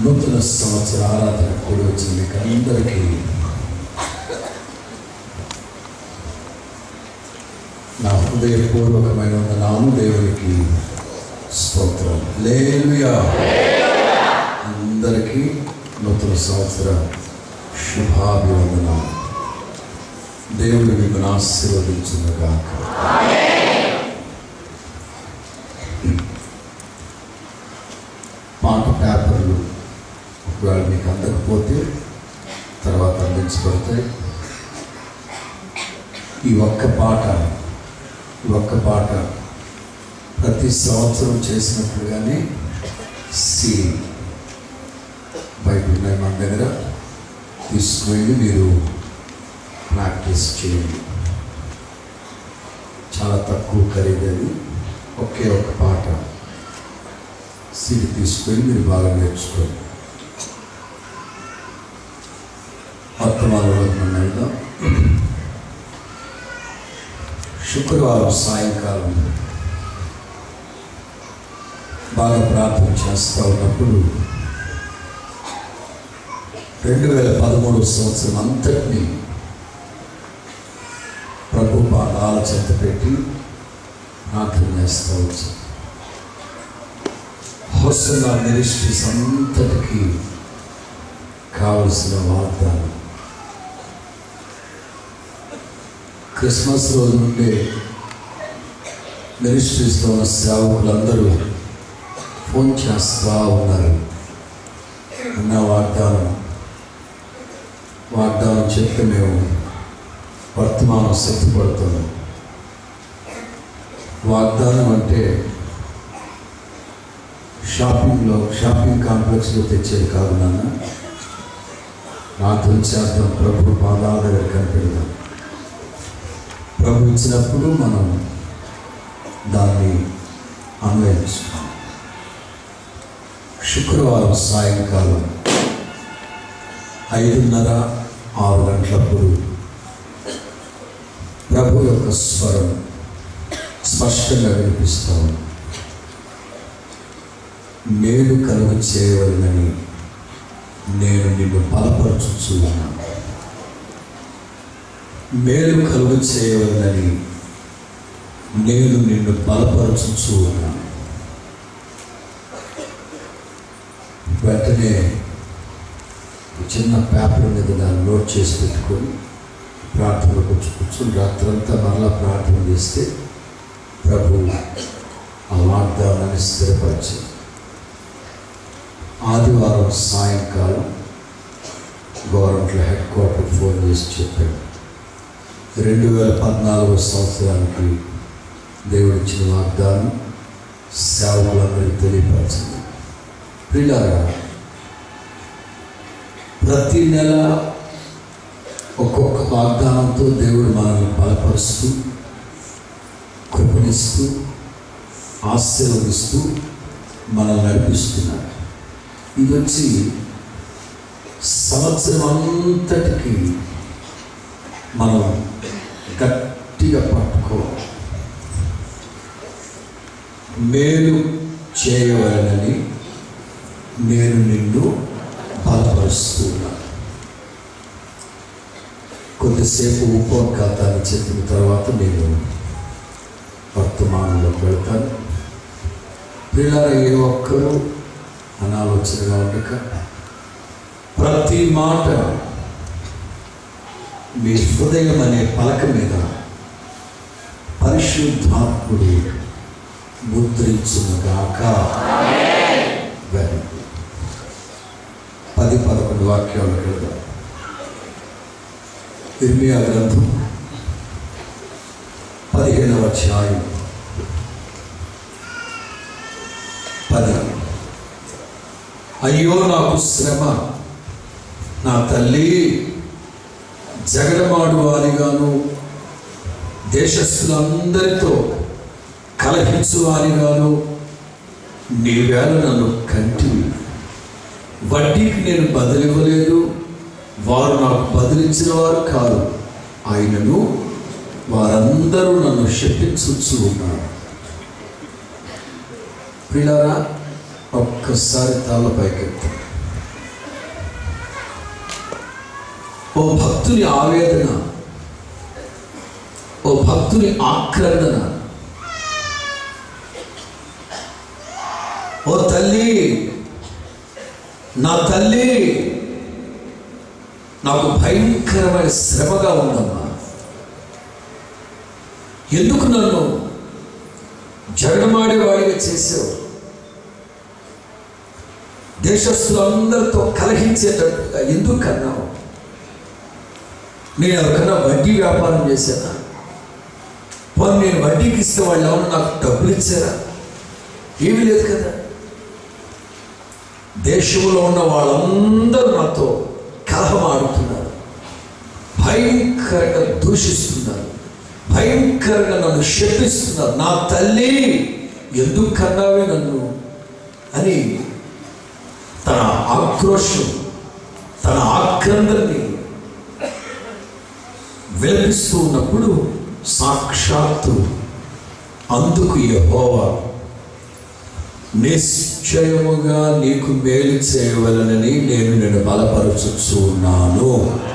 నూతన సంవత్సర ఆరాధన కూడి వచ్చిన మీకు అందరికీ నా హృదయపూర్వకమైన నాను దేవునికి స్తోత్రం లేలుయా అందరికీ నూతన సంవత్సర శుభాభివందనం దేవుడు మిమ్మల్ని ఆశీర్వదించుగాక పాట పేపర్లు ఒకవేళ మీకు అందకపోతే తర్వాత అందించబడతాయి ఈ ఒక్క పాట ఈ ఒక్క పాట ప్రతి సంవత్సరం చేసినట్లుగానే సి బైబిల్ ఉన్నాయి మన దగ్గర తీసుకువెళ్ళి మీరు ప్రాక్టీస్ చేయండి చాలా తక్కువ ఖరీదది ఒకే ఒక పాట సీట్ తీసుకొని మీరు బాగా నేర్చుకోండి వర్తమానంలో మనం వెళ్దాం శుక్రవారం సాయంకాలం బాగా ప్రార్థన చేస్తూ ఉన్నప్పుడు రెండు వేల పదమూడు సంవత్సరం అంతటినీ ప్రభు పాదాల చెంత పెట్టి ప్రార్థన చేస్తూ వచ్చాం హోసన్న మినిస్ట్రీస్ అంతటికి కావలసిన వాగ్దానం క్రిస్మస్ రోజు నుండే మినిస్ట్రీస్లో ఉన్న సేవకులందరూ ఫోన్ చేస్తూ ఉన్నారు ఉన్న వాగ్దానం వాగ్దానం చెప్తే మేము వర్తమానం సిద్ధపడుతున్నాం వాగ్దానం అంటే షాపింగ్లో షాపింగ్ కాంప్లెక్స్లో తెచ్చేది కాదు నాన్న ప్రార్థన చేద్దాం ప్రభు పాదాల దగ్గర కనిపెడదాం ప్రభు ఇచ్చినప్పుడు మనం దాన్ని అన్వయించుకోం శుక్రవారం సాయంకాలం ఐదున్నర ఆరు గంటలప్పుడు ప్రభు యొక్క స్వరం స్పష్టంగా వినిపిస్తూ ఉంది మేలు కలుగు చేయవలనని నేను నిన్ను బలపరచుచు ఉన్నాను మేలు కలుగు చేయవలనని నేను నిన్ను బలపరచుచు ఉన్నాను వెంటనే చిన్న పేపర్ మీద దాన్ని నోట్ చేసి పెట్టుకొని ప్రార్థనలో కూర్చు కూర్చొని రాత్రంతా మరలా ప్రార్థన చేస్తే ప్రభు ఆ వాగ్దానాన్ని స్థిరపరిచింది ఆదివారం సాయంకాలం గవర్నమెంట్ హెడ్ క్వార్టర్ ఫోన్ చేసి చెప్పాడు రెండు వేల పద్నాలుగో సంవత్సరానికి దేవుడు ఇచ్చిన వాగ్దానం సేవకులందరికీ తెలియపరిచింది పిల్లగా ప్రతి నెల ఒక్కొక్క వాగ్దానంతో దేవుడు మనల్ని బలపరుస్తూ కృపణిస్తూ ఆశీర్వదిస్తూ మనల్ని నడిపిస్తున్నాడు ఇది వచ్చి సంవత్సరం అంతటికి మనం గట్టిగా పట్టుకోవాలి మేలు చేయవలనని నేను నిన్ను బలపరుస్తున్నాను కొద్దిసేపు ఉపోద్ఘాతాన్ని చెప్పిన తర్వాత నేను వర్తమానంలోకి వెళ్తాను పిల్లల ఏ ఒక్కరూ అనాలోచనగా ఉండక ప్రతి మాట మీ హృదయం అనే పలక మీద పరిశుద్ధాత్ముడు ముద్రించునుగాక వెరీ గుడ్ పది పదకొండు వాక్యాలు వెళ్దాం ఇర్మియా గ్రంథం పదిహేనవ అధ్యాయం పది అయ్యో నాకు శ్రమ నా తల్లి జగడమాడు వారిగాను దేశస్థులందరితో కలహించు వారిగాను నీవేళ నన్ను కంటివి వడ్డీకి నేను బదిలివ్వలేదు వారు నాకు బదిలించిన వారు కాదు ఆయనను వారందరూ నన్ను శపించుచు ఉన్నారు పిల్లరా ఒక్కసారి తల పైకెత్తారు భక్తుని ఆవేదన ఓ భక్తుని ఆక్రందన ఓ తల్లి నా తల్లి నాకు భయంకరమైన శ్రమగా ఉందమ్మా ఎందుకు నన్ను జగడమాడి వాడిగా చేసావు దేశస్తులందరితో కలహించేటట్టుగా ఎందుకు కన్నావు నేను ఎవరికన్నా వడ్డీ వ్యాపారం చేశానా పోనీ నేను వడ్డీకి ఇస్తే వాళ్ళు ఎవరు నాకు డబ్బులు ఇచ్చారా ఏమీ లేదు కదా దేశంలో ఉన్న వాళ్ళందరూ నాతో కలహం ఆడుతున్నారు భయంకరంగా దూషిస్తున్నారు భయంకరంగా నన్ను శపిస్తున్నారు నా తల్లి ఎందుకు కన్నావే నన్ను అని తన ఆక్రోషం తన ఆక్రందరిని విలపిస్తూ ఉన్నప్పుడు సాక్షాత్తు అందుకు యెహోవా నిశ్చయముగా నీకు మేలు చేయవలనని నేను నేను బలపరచుచు ఉన్నాను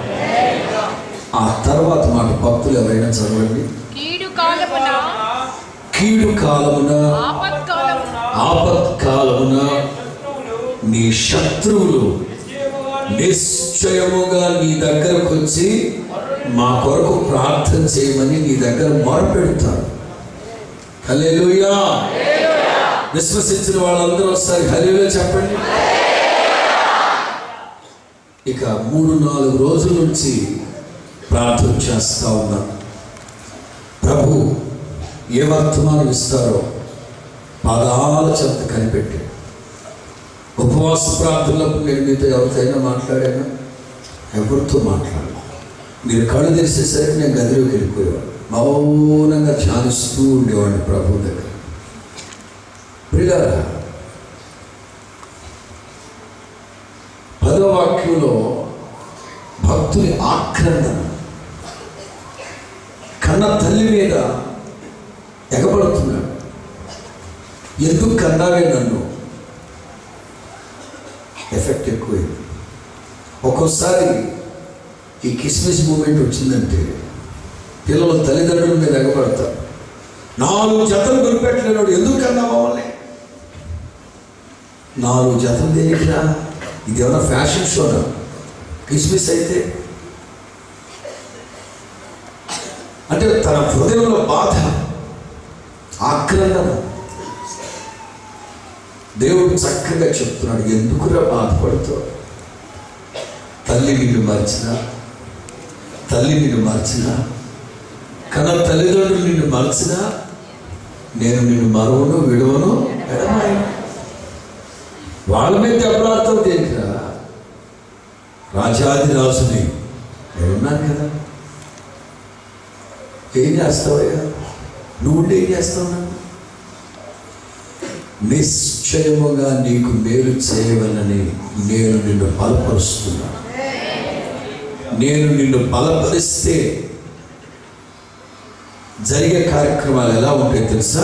ఆ తర్వాత మాట భక్తులు ఎవరైనా చదవండి కీడు కాలమున కీడు కాలమున ఆపత్కాలమున ఆపత్కాలమున నీ శత్రువులు నిశ్చయముగా నిశ్చయముగా నీ దగ్గరకు వచ్చి మా కొరకు ప్రార్థన చేయమని నీ దగ్గర మొరపెడతారు హల్లెలూయా విశ్వసించిన వాళ్ళందరూ ఒకసారి హల్లెలూయా చెప్పండి ఇక మూడు నాలుగు రోజుల నుంచి ప్రార్థన చేస్తా ఉన్నాను ప్రభు ఏ వర్తమానం ఇస్తారో పాదాల చెంత కనిపెట్టి ఉపవాస ప్రార్థనలకు నేను మీతో ఎవరితోనైనా మాట్లాడాను ఎవరితో మాట్లాడాను మీరు కళ్ళు తెరిసేసరికి నేను గదిలోకి వెళ్ళిపోయేవాడు మౌనంగా ధ్యానిస్తూ ఉండేవాడిని ప్రభు దగ్గర ప్రియులారా పదో వాక్యంలో భక్తుని ఆక్రందన కన్న తల్లి మీద ఎగబడుతున్నాడు ఎందుకు కన్నావే నన్ను ఎఫెక్ట్ ఎక్కువైంది ఒక్కోసారి ఈ కిస్మిస్ మూమెంట్ వచ్చిందంటే పిల్లలు తల్లిదండ్రుల మీద ఎగబడతారు నాలుగు జతలు కొనిపెట్టలేనాడు ఎందుకు కన్నా మమ్మల్ని నాలుగు జతలు దేనికిరా ఇది ఏమైనా ఫ్యాషన్ షోనా కిస్మిస్ అయితే అంటే తన హృదయంలో బాధ ఆక్రందన దేవుడు చక్కగా చెప్తున్నాడు ఎందుకురా బాధపడుతావు తల్లి నిన్ను మర్చినా తల్లి నిన్ను మర్చినా కన తల్లిదండ్రులు నిన్ను మర్చినా నేను నిన్ను మరవను విడవను ఎడమాయను వాళ్ళ మీద దెబ్బలాడతావు దేనికిరా రాజాది రాజుని నేనున్నాను కదా ఏం చేస్తావయ్యా నువ్వు ఉండి ఏం చేస్తావు నన్ను నిశ్చయముగా నీకు మేలు చేయవలని నేను నిన్ను బలపరుస్తున్నా నేను నిన్ను బలపరిస్తే జరిగే కార్యక్రమాలు ఎలా ఉంటాయి తెలుసా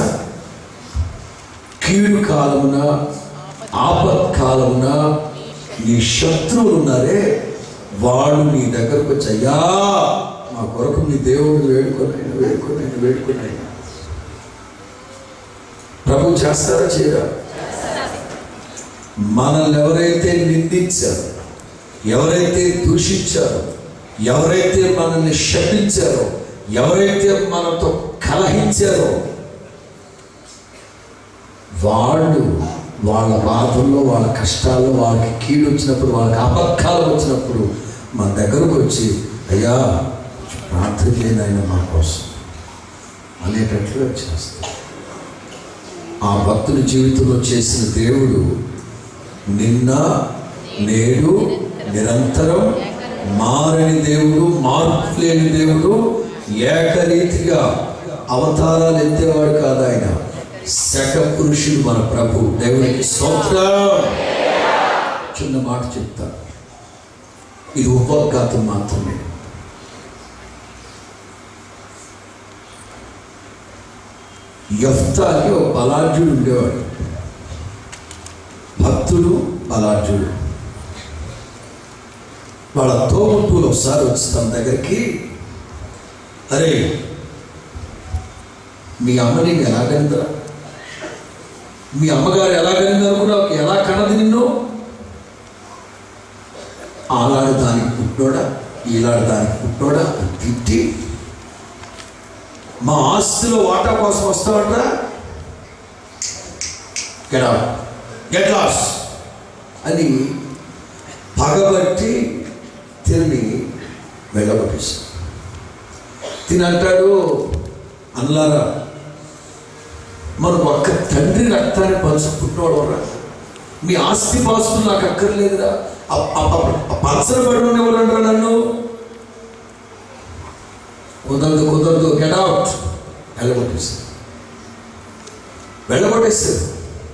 కీడు కాలమున ఆపత్ కాలమున నీ శత్రువులు ఉన్నారే వాళ్ళు నీ దగ్గరకు వచ్చి అయ్యా మా కొరకు నీ దేవుడు వేడుకొని వేడుకొని వేడుకొని ప్రభు చేస్తారా చేయరా మనల్ని ఎవరైతే నిందించారో ఎవరైతే దూషించారో ఎవరైతే మనల్ని శపించారో ఎవరైతే మనతో కలహించారో వాళ్ళు వాళ్ళ బాధల్లో వాళ్ళ కష్టాల్లో వాళ్ళకి కీడు వచ్చినప్పుడు వాళ్ళకి అబద్ధాలు వచ్చినప్పుడు మన దగ్గరకు వచ్చి అయ్యా ప్రార్థన చేయని ఆయన మా కోసం అనేటట్లుగా చేస్తారు ఆ భక్తుని జీవితంలో చేసిన దేవుడు నిన్న నేడు నిరంతరం మారని దేవుడు మార్పు లేని దేవుడు ఏకరీతిగా అవతారాలు ఎత్తేవాడు కాదు ఆయన శక పురుషుడు మన ప్రభు దేవునికి స్తోత్రం చిన్న మాట చెప్తా ఇది ఉపోద్ఘాతం మాత్రమే యఫ్తాకి ఒక బలాఢ్యుడు ఉండేవాడు భక్తుడు బలాఢ్యుడు వాళ్ళ తోబుట్టువులు ఒకసారి వచ్చి తన దగ్గరికి అరే మీ అమ్మ నీకు ఎలా కనిందిరా మీ అమ్మగారు ఎలా కనింది అనుకున్నావు ఎలా కనది నిన్ను ఆలాడు దానికి పుట్టోడా ఈలాడు దానికి పుట్టోడా అని తిట్టి మా ఆస్తిలో వాటా కోసం వస్తావట్రా గెట్ గెట్ లాస్ అని పగబట్టి తిరిగి వెళ్ళగొట్టేశాడు తిని అంటాడు అన్లారా మనకు ఒక్క తండ్రి రక్తాన్ని పంచుకుంటున్నాడు రా మీ ఆస్తి పాస్తులు నాకు అక్కర్లేదురా పలసరబడి ఉండేవాళ్ళంటారా నన్ను కుదరదు కుదరదు గెట్ అవుట్ వెళ్ళగొట్టేశారు వెళ్ళగొట్టేశారు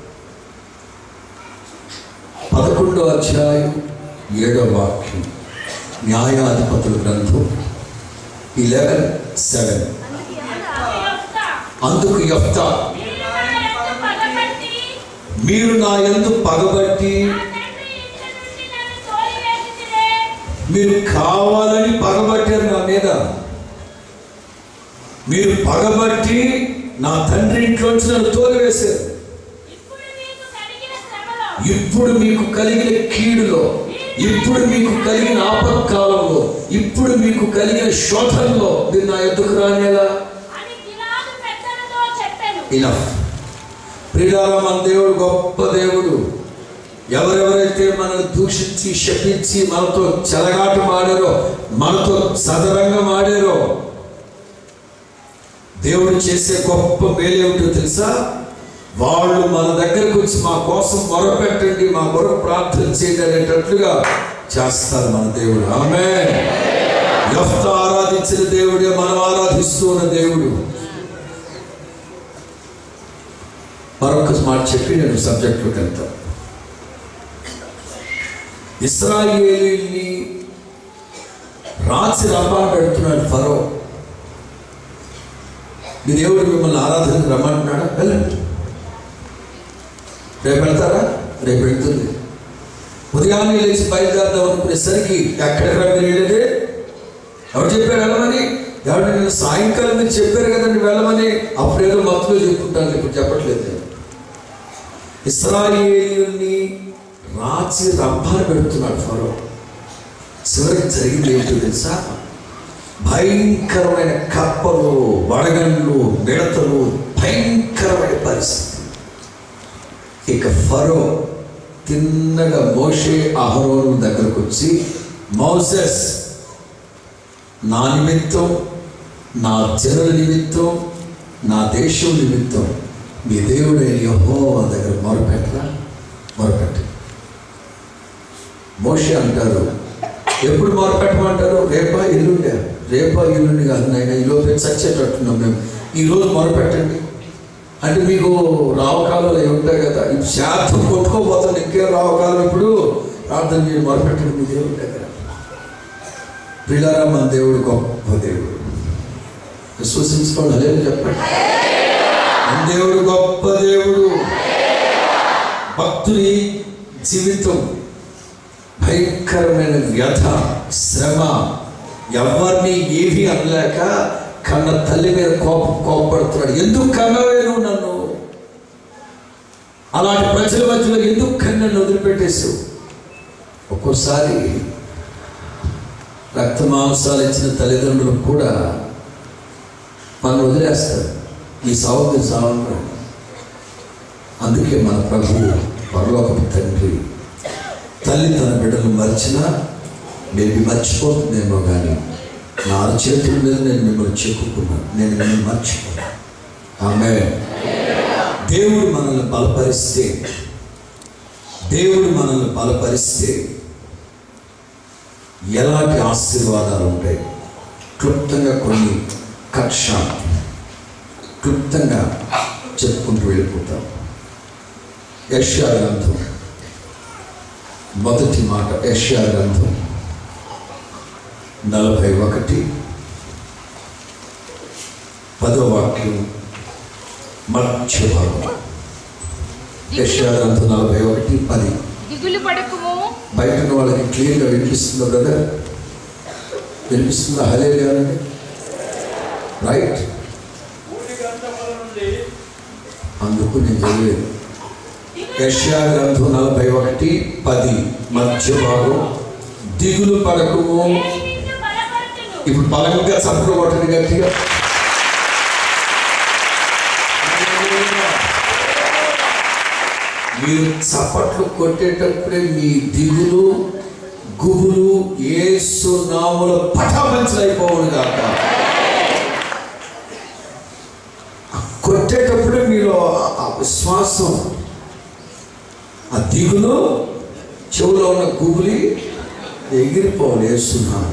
పదకొండో అధ్యాయం ఏడో వాక్యం న్యాయాధిపతుల గ్రంథం ఇలెవెన్ సెవెన్ అందుకు యొఫ్తా మీరు నా యందు పగబట్టి మీరు కావాలని పగబట్టారు నా మీద మీరు పగబట్టి నా తండ్రి ఇంట్లోంచి నన్ను తోలివేశారు ఇప్పుడు మీకు కలిగిన కీడులో ఇప్పుడు మీకు కలిగిన ఆపత్కాలంలో ఇప్పుడు మీకు కలిగిన శోధనలో మీరు నా ఎద్దుకు రానేలా ఇనఫ్ ప్రియాల మన దేవుడు గొప్ప దేవుడు ఎవరెవరైతే మనల్ని దూషించి శపించి మనతో చెలగాటు మాడారో మనతో సదరంగం ఆడారో దేవుడు చేసే గొప్ప మేలేమిటో తెలుసా వాళ్ళు మన దగ్గరకు వచ్చి మా కోసం మొరపెట్టండి మా కొరకు ప్రార్థన చేయండి అనేటట్లుగా చేస్తారు మన దేవుడు ఆమె యఫ్త ఆరాధించిన దేవుడే మనం ఆరాధిస్తూ ఉన్న దేవుడు మరొక మాట చెప్పి నేను సబ్జెక్ట్లోకి వెళ్తాను ఇస్రాయేలీని రాచి రంభా పెడుతున్నాడు ఫరో మీ దేవుడు మిమ్మల్ని ఆరాధనకు రమ్మంటున్నాడా వెళ్ళండి రేపు వెళ్తారా రేపు వెళ్తుంది ఉదయాన్నే లేచి బయలుదేరదాం అనుకునేసరికి ఎక్కడికి మీరు వెళ్ళేది ఎవరు చెప్పారు వెళ్ళమని ఎవరు నిన్న సాయంకాలం మీరు చెప్పారు కదండి వెళ్ళమని అప్పుడేదో మత్తులో చెప్పుకుంటాను ఇప్పుడు చెప్పట్లేదు నేను ఇస్రాయేలీయుల్ని రాచి రంభాలు పెడుతున్నాడు ఫరో చివరికి జరిగింది ఏంటో తెలుసా భయంకరమైన కప్పలు వడగండ్లు మిడతలు భయంకరమైన పరిస్థితి ఇక ఫరో తిన్నగా మోషే అహరోను దగ్గరకు వచ్చి మౌసెస్ నా నిమిత్తం నా జనుల నిమిత్తం నా దేశం నిమిత్తం మీ దేవుడైన యెహోవా దగ్గర మొరపెట్టరా మొరపెట్టు మోషే అంటారు ఎప్పుడు మొరపెట్టమంటారు రేపా ఎల్లుండే రేపా ఎల్లుండి కాదు నాయన ఈ లోపే చచ్చేటట్టున్నాం మేము ఈరోజు మొరపెట్టండి అంటే మీకు రావకాలాలు అవి ఉంటాయి కదా ఇప్పుడు శాతం కొట్టుకోబోతుంది ఇంకేం రావకాలం ఇప్పుడు ప్రార్థన మీరు మొరపెట్టండి మీ దేవుడి దగ్గర పిల్లరా మన దేవుడు గొప్ప దేవుడు విశ్వసించుకోండి అదే చెప్పండి మన దేవుడు గొప్ప దేవుడు భక్తుని జీవితం భయంకరమైన వ్యధ శ్రమ ఎవరిని ఏమీ అనలేక కన్న తల్లి మీద కోపం కోపడుతున్నాడు ఎందుకు కన్నవే నువ్వు నన్ను అలాంటి ప్రజల మధ్యలో ఎందుకు కన్నను వదిలిపెట్టేసావు ఒక్కోసారి రక్త మాంసాలు ఇచ్చిన తల్లిదండ్రులు కూడా మనం వదిలేస్తారు ఈ సావుకి సావు అందుకే మన ప్రభు పరలోకపు తండ్రి తల్లి తన బిడ్డలు మర్చినా మేబీ మర్చిపోతుందేమో కానీ నా చేతుల మీద నేను మిమ్మల్ని చెక్కుకున్నాను నేను మిమ్మల్ని మర్చిపోయాను ఆమె దేవుడు మనల్ని బలపరిస్తే దేవుడు మనల్ని బలపరిస్తే ఎలాంటి ఆశీర్వాదాలు ఉంటాయి క్లుప్తంగా కొన్ని కక్ష క్లుప్తంగా చెప్పుకుంటూ వెళ్ళిపోతాం యష్యా గ్రంథం మొదటి మాట యష్యా గ్రంథం నలభై ఒకటి పదో వాక్యం మధ్య భాగం యష్యా గ్రంథం నలభై ఒకటి పది దిగులు పడకుము బయట ఉన్న వాళ్ళకి క్లియర్గా వినిపిస్తుందా బ్రదర్ వినిపిస్తుందా హలే లేదండి రైట్ భూమి గ్రంథముల నుండి అందుకు నేను చదివేది యష్యా గ్రంథం నలభై ఒకటి పది మధ్య భాగం దిగులు పడకము ఇప్పుడు బలంగా చప్పుడు కొట్టండి గట్టిగా మీరు చప్పట్లు కొట్టేటప్పుడే మీ దిగులు గుబులు ఏసు నాముల పటాపంచలైపోవును కాక కొట్టేటప్పుడే మీలో ఆ- ఆ విశ్వాసం ఆ దిగులు చెవులో ఉన్న గుబులి ఎగిరిపోవాలి వేస్తున్నాను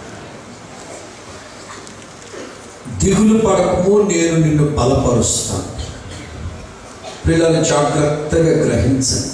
దిగులు పడకము నేను నిన్ను బలపరుస్తాను పిల్లలు జాగ్రత్తగా గ్రహించండి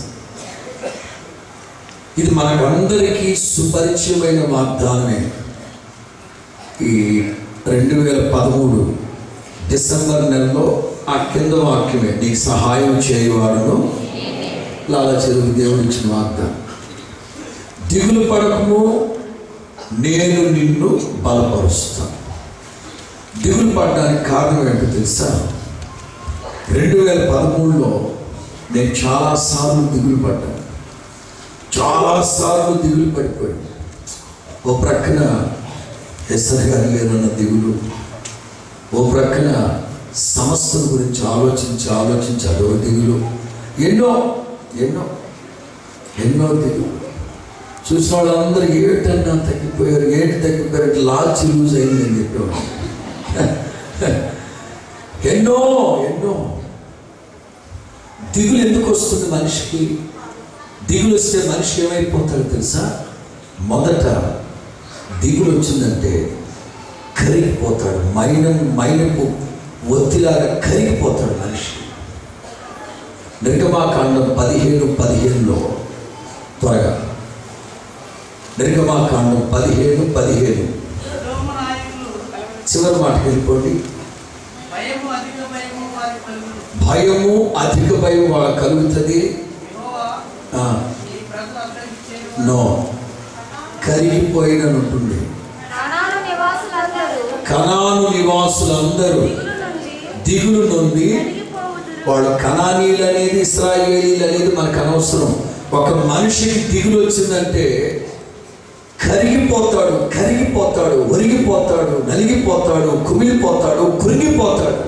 ఇది మనకందరికీ సుపరిచయమైన వాగ్దానమే ఈ రెండు వేల పదమూడు డిసెంబర్ నెలలో ఆ కింద వాక్యమే నీకు సహాయం చేయవాడును లాలా చెరువు దేవుడు ఇచ్చిన వాగ్దానం దిగులు పడకము నేను నిన్ను బలపరుస్తాను దిగులు పడడానికి కారణం ఏంటో తెలుసా రెండు వేల పదమూడులో నేను చాలాసార్లు దిగులు పడ్డాను చాలాసార్లు దిగులు పడిపోయాను ఓ ప్రక్కన ఎస్ఆర్ గారు లేరన్న దిగులు ఓ ప్రక్కన సమస్యల గురించి ఆలోచించి ఆలోచించి అదొక దిగులు ఎన్నో ఎన్నో ఎన్నో దిగులు చూసిన వాళ్ళందరూ ఏటన్నా తగ్గిపోయారు ఏంటి తగ్గిపోయారు లాల్చి లూజ్ అయిందని చెప్పేవాడు ఎన్నో ఎన్నో దిగులు ఎందుకు వస్తుంది మనిషికి దిగులు వస్తే మనిషి ఏమైపోతాడు తెలుసా మొదట దిగులు వచ్చిందంటే కరిగిపోతాడు మైనం మైనపు ఒత్తిలాగా కరిగిపోతాడు మనిషి నిర్గమాకాండం పదిహేను పదిహేనులో త్వరగా నిర్గమాకాండం పదిహేను పదిహేను సొదొమ నాయకులు చివరి మాటకి వెళ్ళిపోండి భయము అధిక భయము వారి కలుగును భయము అధిక భయం వాళ్ళ కలుగుతుంది యెహోవా ఆ, ఈ ప్రజలు అడ్డగించేను నో కరిగిపోయిన ఉంటుంది కనాను నివాసులందరూ కనాను నివాసులందరూ దిగులు నుండి దిగులు నుండి కరిగిపోవుదురు. వాళ్ళు కనానీలు అనేది ఇస్రాయేలీలు అనేది మనకు అనవసరం ఒక మనిషికి దిగులు వచ్చిందంటే కరిగిపోతాడు కరిగిపోతాడు ఒరిగిపోతాడు నలిగిపోతాడు కుమిలిపోతాడు కురిగిపోతాడు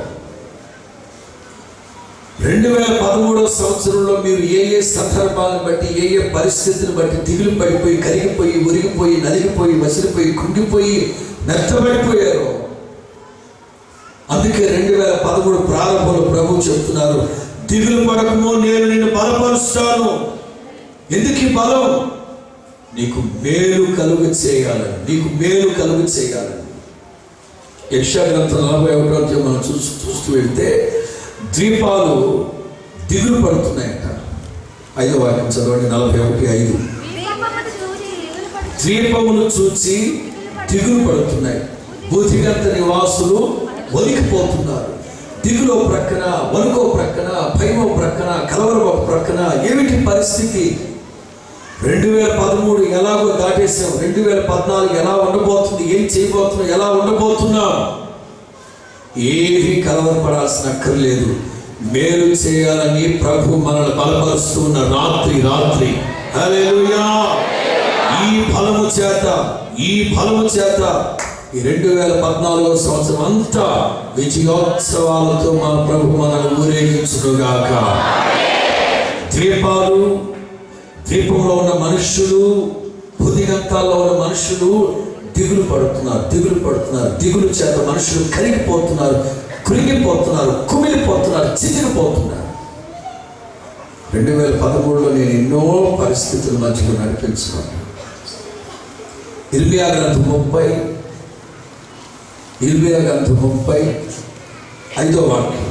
రెండు వేల పదమూడవ సంవత్సరంలో మీరు ఏ ఏ సందర్భాలను బట్టి ఏ ఏ పరిస్థితులను బట్టి దిగులు పడిపోయి కరిగిపోయి ఒరిగిపోయి నలిగిపోయి వసిలిపోయి కుంగిపోయి మెత్తబడిపోయారు అందుకే రెండు వేల పదమూడు ప్రారంభంలో ప్రభు చెప్తున్నారు దిగులు పడకము నేను నిన్ను బలపరుస్తాను ఎందుకు ఈ బలం నీకు మేలు కలుగు చేయాలని నీకు మేలు కలుగు చేయాలని యక్షా గ్రంథం నలభై ఒకటో అధ్యాయం మనం చూస్తూ చూస్తూ వెళ్తే ద్వీపాలు దిగులు పడుతున్నాయట ఐదో వాక్యం చదవండి నలభై ఒకటి ఐదు దీపమును చూచి దిగులు పడుచు. ద్వీపములు చూచి దిగులు పడుతున్నాయి బుద్ధిగంత నివాసులు వణికిపోతున్నారు దిగులో ప్రక్కన వణుకో ప్రక్కన భయమో ప్రక్కన కలవరం ఒక ప్రక్కన ఏమిటి పరిస్థితి రెండు వేల పదమూడు ఎలాగో దాటేసాం రెండు వేల పద్నాలుగు ఎలా ఉండబోతుంది ఏం చేయబోతున్నాం ఎలా ఉండబోతున్నాం ఏమీ కలవరపడాల్సిన అక్కర్లేదు మేలు చేయాలని ప్రభు మనల్ని బలపరుస్తున్న రాత్రి రాత్రి హల్లెలూయా ఈ ఫలము చేత ఈ ఫలము చేత ఈ రెండు వేల పద్నాలుగో సంవత్సరం అంతా విజయోత్సవాలతో మన ప్రభు మనల్ని ఊరేగించునుగాక ద్వీపాలు ద్వీపంలో ఉన్న మనుషులు బుద్ధిగంతాల్లో ఉన్న మనుషులు దిగులు పడుతున్నారు దిగులు పడుతున్నారు దిగులు చేత మనుషులు కరిగిపోతున్నారు కురిగిపోతున్నారు కుమిలిపోతున్నారు చితికిపోతున్నారు రెండు వేల పదమూడులో నేను ఎన్నో పరిస్థితుల మధ్యలో నడిపించుకున్నాను ఇర్మియా గ్రంథం ముప్పై ఇర్మియా గ్రంథం ముప్పై ఐదో వాక్యం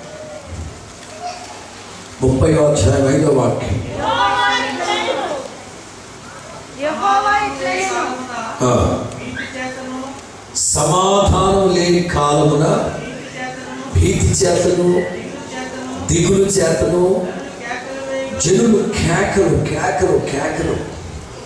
ముప్పై అధ్యాయం ఐదో వాక్యం యెహోవా ఇట్లనెను. యెహోవా ఇట్లనెను. ఆ, వీటి చేతను సమాధానం లేని కాలమున వీటి చేతను భీతి చేతను దిగులు చేతను దిగులు చేతను కేకలు వేయు జనులు కేకలు కేకలు కేకలు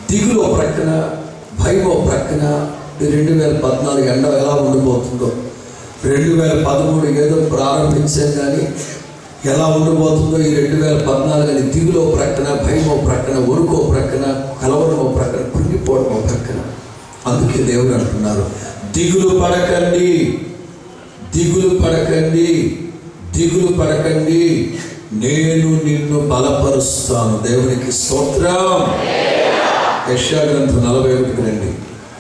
దిగులు ఓ ప్రక్కన భయం ఓ ప్రక్కన ఈ రెండు వేల పద్నాలుగు ఎండ ఎలా ఉండిపోతుందో రెండు వేల పదమూడు ఏదో ప్రారంభించాం కానీ ఎలా ఉండబోతుందో ఈ రెండు వేల పద్నాలుగు అని దిగులో ప్రక్కన భయం ఓ ప్రక్కన వణుకో ప్రక్కన కలవరం ఓ ప్రక్కన కృంగిపోవడం ఓ ప్రక్కన అందుకే దేవుడు అంటున్నారు దిగులు పడకండి దిగులు పడకండి దిగులు పడకండి నేను నిన్ను బలపరుస్తాను దేవునికి స్తోత్రం యెషయా గ్రంథం నలభై ఒకటికి రండి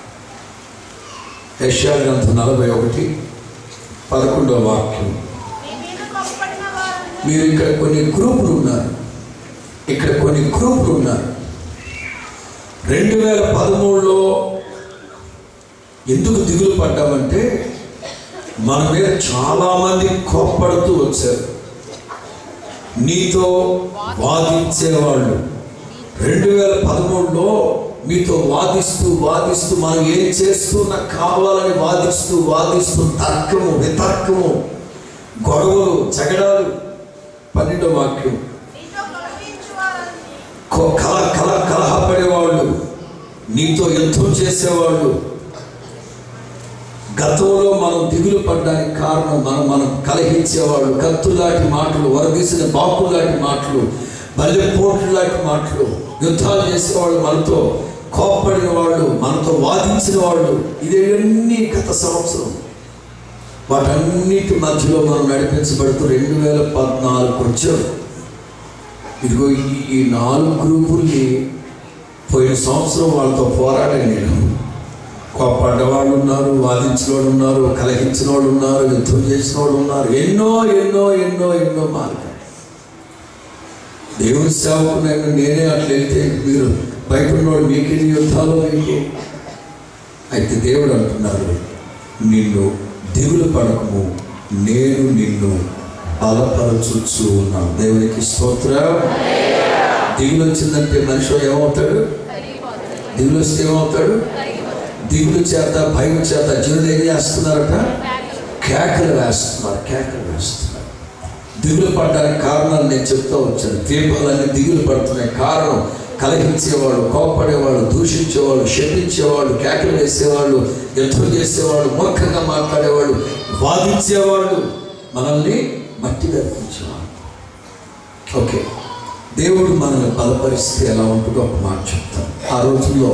యెషయా గ్రంథం నలభై ఒకటి పదకొండవ వాక్యం మీ మీద కోపపడిన వారిని మీరు ఇక్కడ కొన్ని గ్రూపులు ఉన్నారు ఇక్కడ కొన్ని గ్రూపులు ఉన్నారు రెండు వేల పదమూడులో ఎందుకు దిగులు పడ్డామంటే మన మీద చాలామంది కోప్పడుతూ వచ్చారు నీతో వాదించేవాళ్ళు రెండు వేల పదమూడులో మీతో వాదిస్తూ వాదిస్తూ మనం ఏం చేస్తూ నాకు కావాలని వాదిస్తూ వాదిస్తూ తర్కము వితర్కము గొడవలు జగడాలు పన్నెండో వాక్యం మీతో కలహించు వారిని కో- కల కల కలహపడేవాళ్ళు నీతో యుద్ధం చేసేవాళ్ళు గతంలో మనం దిగులు పడ్డానికి కారణం మనం మనం కలహించేవాళ్ళు కత్తులాంటి మాటలు వరదీసిన బాపులాంటి మాటలు బల్లెపోట్లు లాంటి మాటలు యుద్ధాలు చేసేవాళ్ళు మనతో కోప్పడిన వాళ్ళు మనతో వాదించిన వాళ్ళు ఇదేవన్నీ గత సంవత్సరం వాటన్నిటి మధ్యలో మనం నడిపించబడుతూ రెండు వేల పద్నాలుగు వచ్చాం ఇదిగో ఈ ఈ నాలుగు గ్రూపుల్ని పోయిన సంవత్సరం వాళ్ళతో పోరాడాను నేను కోపడ్డ వాళ్ళు ఉన్నారు వాదించిన వాళ్ళు ఉన్నారు కలహించిన వాళ్ళు ఉన్నారు యుద్ధం చేసిన వాళ్ళు ఉన్నారు ఎన్నో ఎన్నో ఎన్నో ఎన్నో మార్గాలు దేవుని సేవకునైనా నేనే అట్లా వెళ్తే మీరు బయట ఉన్నవాడు మీకు ఎన్ని యుద్ధాలు మీకు అయితే దేవుడు అంటున్నారు నిన్ను దిగులు పడకము నేను నిన్ను బలపరచుచు ఉన్నాను దేవునికి స్తోత్రం దిగులు వచ్చిందంటే మనిషి ఏమవుతాడు దిగులు వస్తే ఏమవుతాడు దిగులు చేత భయం చేత జనులు ఏం చేస్తున్నారట కేకలు వేస్తున్నారు కేకలు వేస్తున్నారు దిగులు పడడానికి కారణాలు నేను చెప్తా వచ్చాను దీపాలన్నీ దిగులు పడుతున్నాయి కారణం కలహించేవాళ్ళు కోప్పడేవాళ్ళు దూషించేవాళ్ళు శపించేవాళ్ళు కేకలు వేసేవాళ్ళు యుద్ధం చేసేవాళ్ళు మూర్ఖంగా మాట్లాడేవాళ్ళు వాదించేవాళ్ళు మనల్ని మట్టి గర్పించేవాళ్ళు ఓకే దేవుడు మనల్ని బలపరిస్తే ఎలా ఉంటుందో ఒక మాట చెప్తాను ఆ రోజుల్లో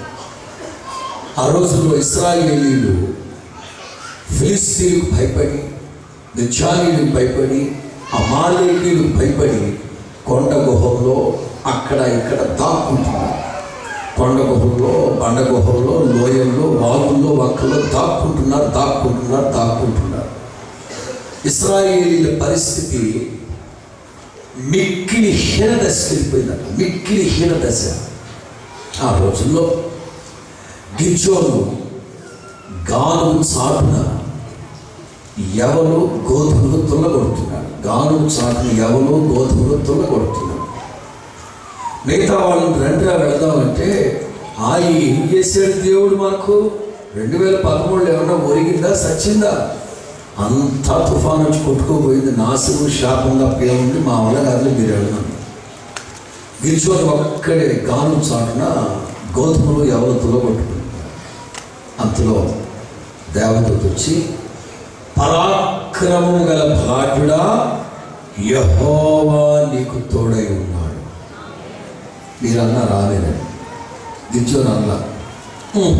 ఆ రోజుల్లో ఇస్రాయేలీలు ఫిలిస్తీన్లకు భయపడి నిజానీలకు భయపడి అమాలేకీలకు భయపడి కొండ గుహల్లో అక్కడ ఇక్కడ దాక్కుంటున్నారు కొండ గుహల్లో బండ గుహల్లో లోయల్లో వాగుల్లో వక్కల్లో దాక్కుంటున్నారు దాక్కుంటున్నారు దాక్కుంటున్నారు ఇస్రాయేలీల పరిస్థితి మిక్కిలి హీనదశకి వెళ్ళిపోయిందట మిక్కిలి హీనదశ ఆ రోజుల్లో గిర్జోను గాను చాటున ఎవరు గోధుమలు తుల్లగొడుతున్నాడు గాను చాటున ఎవరు గోధుమలు తుల్లగొడుతున్నాడు మిగతా వాళ్ళని రండిరా వెళదామంటే ఆ ఏం చేశాడు దేవుడు మాకు రెండు వేల పదమూడులో ఏమన్నా ఒరిగిందా సచ్చిందా అంతా తుఫాన్ వచ్చి కొట్టుకోపోయింది నాశనం శాపం తప్ప ఏముంది మా వల్ల కాదు మీరు వెళ్దాం గిరిజోని ఒక్కడే గాను చాటున గోధుమలు ఎవరు తులగొట్టుకుంటారు అంతలో దేవదూత వచ్చి పరాక్రమం గల బలాఢ్యుడా యహోవా నీకు తోడై ఉన్నాడు మీరన్నా రాలేదండి గిరిజోని అన్నా "ఉమ్.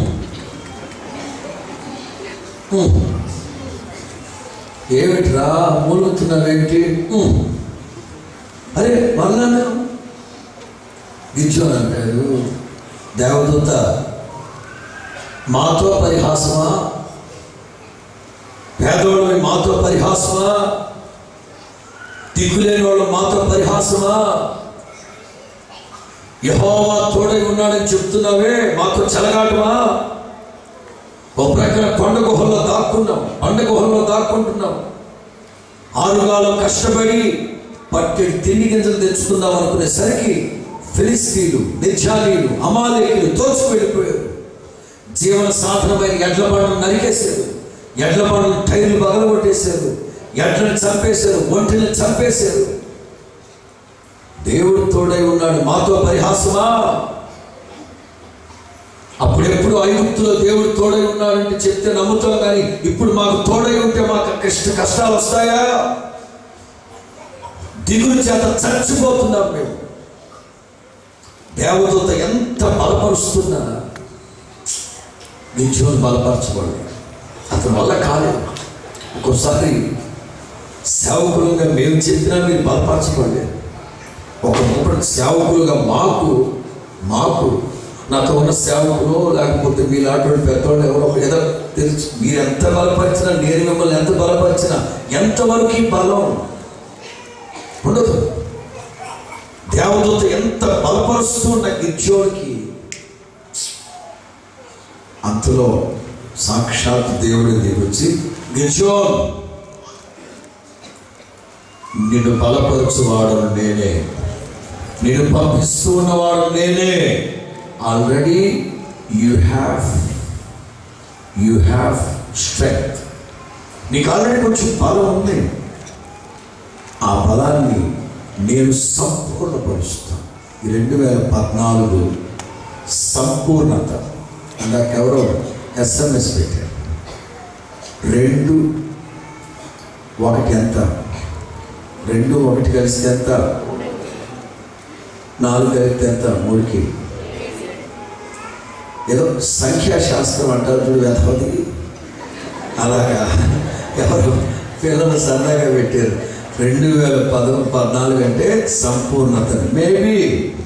ఉమ్. ఏమిట్రా మూలుగుతున్నావేంటి "ఉమ్." అరే మళ్ళా నేను గిరిజోని అంటాడు దేవదూత మాతో పరిహాసమా పేదవాళ్ళు మాతో పరిహాసమా దిక్కులేని వాళ్ళు మాతో పరిహాసమా యహోవా తోడై ఉన్నాడని చెప్తున్నావే మాతో చెలగాటమా ఒక ప్రక్కన కొండ గుహల్లో దాక్కున్నాం కొండ గుహల్లో దాక్కుంటున్నాం ఆరుగాలం కష్టపడి పట్టెడు తిండి గింజలు తెచ్చుకుందాం అనుకునేసరికి ఫిలిస్తీన్లు నిజాలీలు అమాలేకులు తోచుకు వెళ్ళిపోయారు జీవన సాధనమైన ఎడ్ల బండలు నరికేశారు ఎడ్ల బండలు టైర్లు పగలగొట్టేశారు ఎడ్లను చంపేశారు ఒంటిని చంపేశారు దేవుడు తోడై ఉన్నాడు మాతో పరిహాసమా అప్పుడెప్పుడు ఐగుప్తులో దేవుడు తోడై ఉన్నాడంటే చెప్తే నమ్ముతాం కానీ ఇప్పుడు మాకు తోడై ఉంటే మాకు కష్ట కష్టాలు వస్తాయా దిగులు చేత చచ్చిపోతున్నాం మేము దేవదూత ఎంత బలపరుస్తున్నా నిత్యం బలపరచబడి అతని వల్ల కాలేదు ఒక్కోసారి సేవకులుగా మేము చెప్పినా మీరు బలపరచబడలేదు ఒక ముప్పటి సేవకులుగా మాకు మాకు నాతో ఉన్న సేవకులు లేకపోతే మీలాంటి పెద్దవాళ్ళు ఎవరో ఒకరు ఏదో తెలుసు మీరు ఎంత బలపరిచినా నేను మిమ్మల్ని ఎంత బలపరిచినా ఎంతవరకు ఈ బలం ఉండదు దేవదూత ఎంత బలపరుస్తున్న గిర్జోడికి అంతలో సాక్షాత్ దేవుడు దిగొచ్చి గిర్జోన్ నిన్ను బలపరచువాడను నేనే నేను పంపిస్తూ ఉన్నవాడు నేనే already you have you have strength నీకు ఆల్రెడీ కొంచెం బలం ఉంది ఆ బలాన్ని నేను సంపూర్ణపరుస్తాను ఈ రెండు వేల పద్నాలుగు సంపూర్ణత అందాక ఎవరో ఎస్ఎంఎస్ పెట్టారు రెండు ఒకటి ఎంత రెండు ఒకటి కలిసి ఎంత నాలుగు కలిపితే ఎంత మూడుకి ఏదో సంఖ్యాశాస్త్రం అంటారు చూడు వ్యధవది అలాగా ఎవరు పిల్లలు సరదాగా పెట్టారు రెండు వేల పద పద్నాలుగు అంటే సంపూర్ణత మేబీ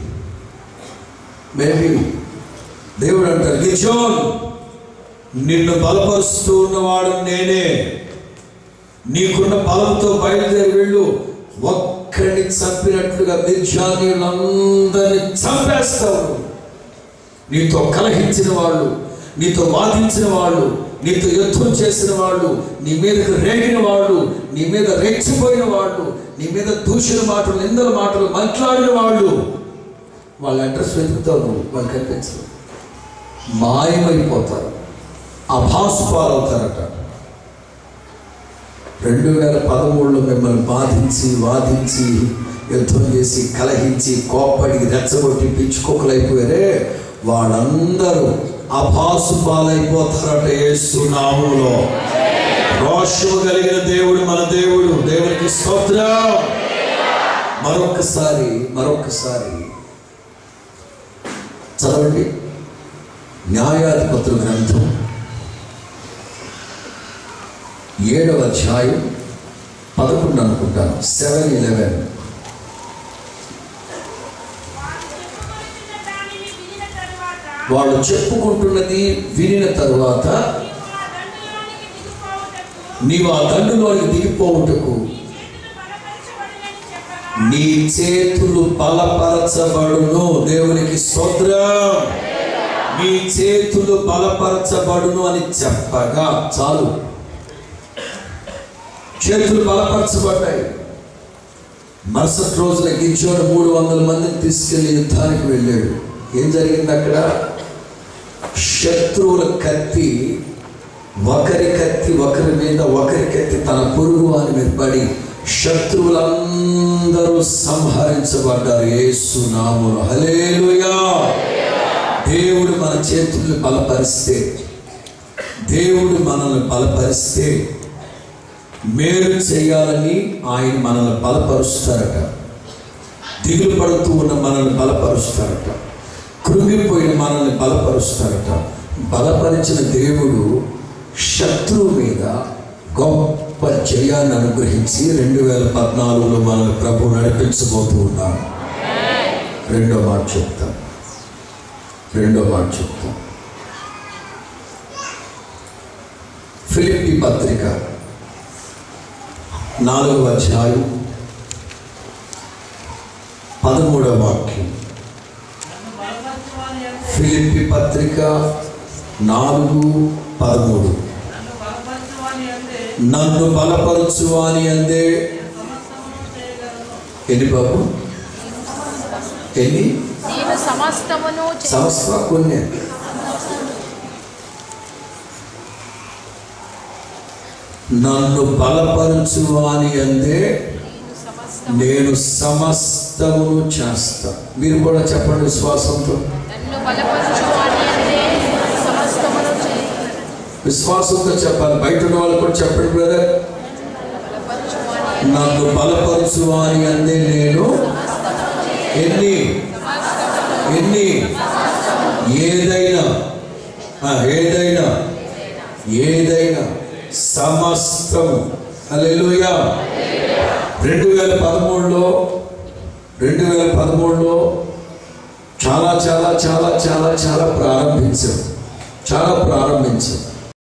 మేబీ దేవుడు అంటారు గిజోన్ నిన్ను బలపరుస్తూ ఉన్నవాడు నేనే నీకున్న బలంతో బయలుదేరి వెళ్ళు ఒక్కడిని చంపినట్లుగా మిర్జానీయులందరినీ చంపేస్తావు నీతో కలహించిన వాళ్ళు నీతో వాదించిన వాళ్ళు నీతో యుద్ధం చేసిన వాళ్ళు నీ మీదకు రేగిన వాళ్ళు నీ మీద రెచ్చిపోయిన వాళ్ళు నీ మీద దూషణ మాటలు నిందల మాటలు మాట్లాడిన వాళ్ళు వాళ్ళ అడ్రస్ వెతుకుతావు నువ్వు వాళ్ళు కనిపించరు మాయమైపోతారు అభాసుపాలవుతారట రెండు వేల పదమూడులో మిమ్మల్ని బాధించి వాదించి యుద్ధం చేసి కలహించి కోప్పడి రెచ్చగొట్టి పిచ్చుకోకలైపోయారే వాళ్ళందరూ అభాసు పాలైపోతారట ఏసునామంలో రోషము కలిగిన దేవుడు మన దేవుడు దేవునికి స్తోత్రం మరొకసారి మరొకసారి చదవండి న్యాయాధిపతుల గ్రంథం ఏడవ అధ్యాయం పదకొండు అనుకుంటాను సెవెన్ ఇలెవెన్ వారు చెప్పుకొచ్చిన దానిని వినిన తరువాత వాళ్ళు చెప్పుకుంటున్నది వినిన తరువాత నీవు ఆ దండులోనికి దిగిపోవుటకు నీవు ఆ దండులోనికి దిగిపోవుటకు నీ చేతులు బలపరచబడని చెప్పగా నీ చేతులు బలపరచబడును దేవునికి స్తోత్రం నీ చేతులు బలపరచబడును అని చెప్పగా చాలు చేతులు బలపరచబడ్డాయి మరుసటి రోజున గిచ్చోడు మూడు వందల మందిని తీసుకెళ్లి యుద్ధానికి వెళ్ళాడు ఏం జరిగింది అక్కడ శత్రువుల కత్తి ఒకరి కత్తి ఒకరి మీద ఒకరి కత్తి తన పొరుగు అని మీద పడి శత్రువులందరూ సంహరించబడ్డారు యేసు నామములో హల్లెలూయా దేవుడు మన చేతుల్ని బలపరిస్తే దేవుడు మనల్ని బలపరిస్తే మేలు చేయాలని ఆయన మనల్ని బలపరుస్తారట దిగులు పడుతూ ఉన్న మనల్ని బలపరుస్తారట కృంగిపోయిన మనల్ని బలపరుస్తారట బలపరిచిన దేవుడు శత్రువు మీద గొప్ప జయాన్ని అనుగ్రహించి రెండు వేల పద్నాలుగులో మనల్ని ప్రభు నడిపించబోతూ ఉన్నాడు రెండో మాట చెప్తాం రెండో మాట చెప్తాం ఫిలిప్పి పత్రిక నాలుగవ అధ్యాయం పదమూడవ వాక్యం నన్ను బలపరచువాని అంటే ఫిలిప్పి పత్రిక నాలుగు పదమూడు నన్ను బలపరచువాని అంటే నన్ను బలపరచువాని అందే నేను సమస్తమును చేయగలను ఎన్ని బాబు ఎన్ని నేను సమస్తమును చే- సంవత్సర కొన్ని నన్ను బలపరచువాని అందే నేను సమస్తము నేను సమస్తమును చేస్తా మీరు కూడా చెప్పండి విశ్వాసంతో నన్ను బలపరచువాని అంటే విశ్వాసంతో చెప్పాలి బయట ఉన్న వాళ్ళు కూడా చెప్పండి బ్రదర్ బలపరచువాని నన్ను బలపరుచు అని అందే నేను ఎన్ని ఎన్ని ఏదైనా ఆ, ఏదైనా ఏదైనా సమస్తము అల్లెలుయా రెండు వేల పదమూడులో రెండు వేల పదమూడులో చాలా చాలా చాలా చాలా చాలా ప్రారంభించాం చాలా ప్రారంభించాం